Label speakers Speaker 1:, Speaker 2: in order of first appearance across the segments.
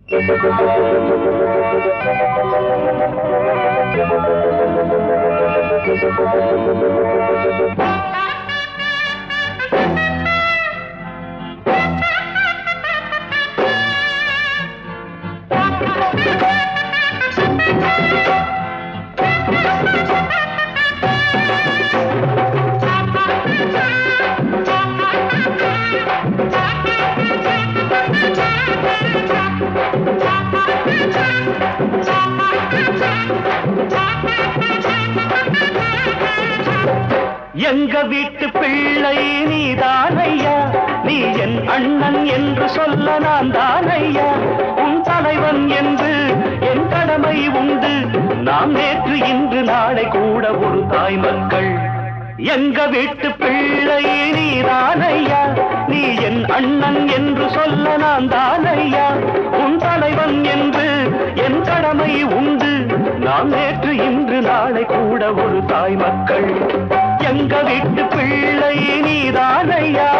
Speaker 1: எங்க வீட்டு பிள்ளை நீதானையா நீ என் அண்ணன் என்று சொல்ல நான் தானையா உன் தலைவன் என்று என் கடமை உண்டு நாம் நேற்று இன்று நாளை கூட ஒரு தாய் மக்கள் எங்க வீட்டு பிள்ளை நீதானையா நீ என் அண்ணன் என்று சொல்ல நான் தானையா உன் தலைவன் என்று என் கடமை உண்டு நாம் நேற்று இன்று நாளை கூட ஒரு தாய் மக்கள் எங்க வீட்டு பிள்ளை நீதானையா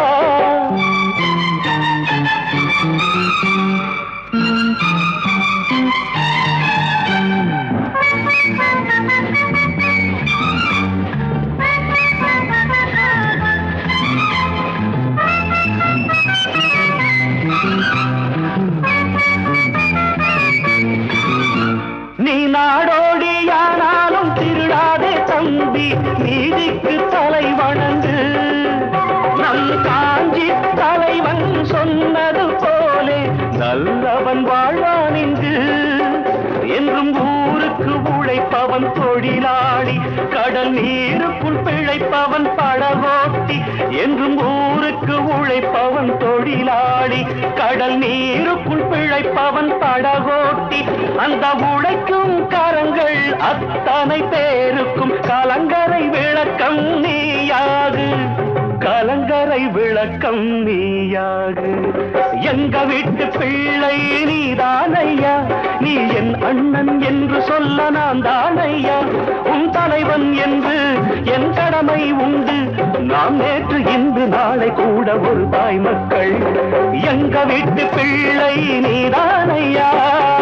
Speaker 1: நீ நாடோடியானாலும் திருடாதே தம்பி நீதிக்கு தலை வணங்கு நம் காஞ்சி தலைவன் சொன்னது போலே நல்லவன் வாழ்வான் இங்கு என்றும் ஊருக்கு உழைப்பவன் தொழிலாளி கடல் நீருக்குள் பிழைப்பவன் படகோட்டி என்றும் ஊருக்கு உழைப்பவன் தொழிலாளி கடல் நீருக்குள் பிழைப்பவன் படகோட்டி அந்த உழைக்கும் கரங்கள் அத்தனை பேருக்கும் கலங்கரை விளக்கம் நீயாது கலங்கரை விளக்கம் நீயாது எங்க வீட்டு பிள்ளை நீதானையா நீ என் அண்ணன் என்று சொல்ல நான் தானையா உன் தலைவன் என்று என் கடமை உண்டு நாம் நேற்று இன்று நாளை கூட ஒரு தாய் மக்கள் எங்க வீட்டு பிள்ளை நீதானையா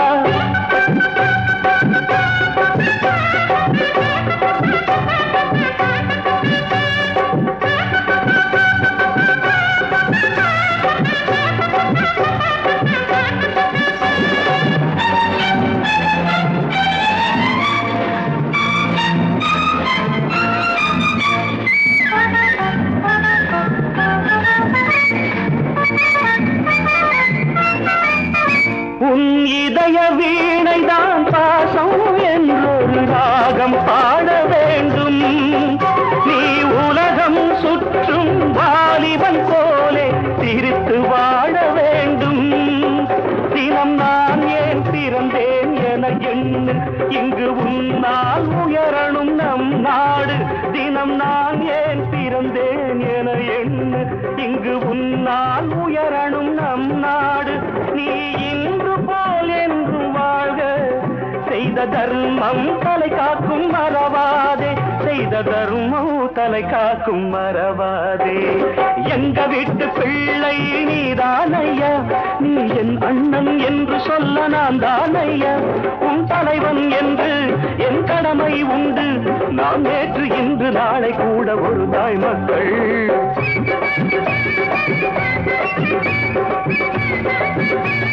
Speaker 1: உன் இதய வீணைதான் பாசம் என்றொரு ராகம் பாட வேண்டும் நீ உலகம் சுற்றும் வாலிபன் போலே சிரித்து வாழ வேண்டும் தினம் நான் ஏன் பிறந்தேன் என எண்ணு இங்கு உன்னால் உயரணும் நம் நாடு தினம் நான் ஏன் பிறந்தேன் என எண்ணு இங்கு உன்னால் உயரணும் நம் நாடு நீ இன்று போல் என்று வாழ்க செய்த தர்மம் தலை காக்கும் மறவாதே செய்த தர்மம் தலை காக்கும் மறவாதே எங்க வீட்டு பிள்ளை நீதானையா நீ என் அண்ணன் என்று சொல்ல நான் தானையா உன் தலைவன் என்று என் கடமை உண்டு நான் நேற்று இன்று நாளை கூட ஒரு தாய் மக்கள்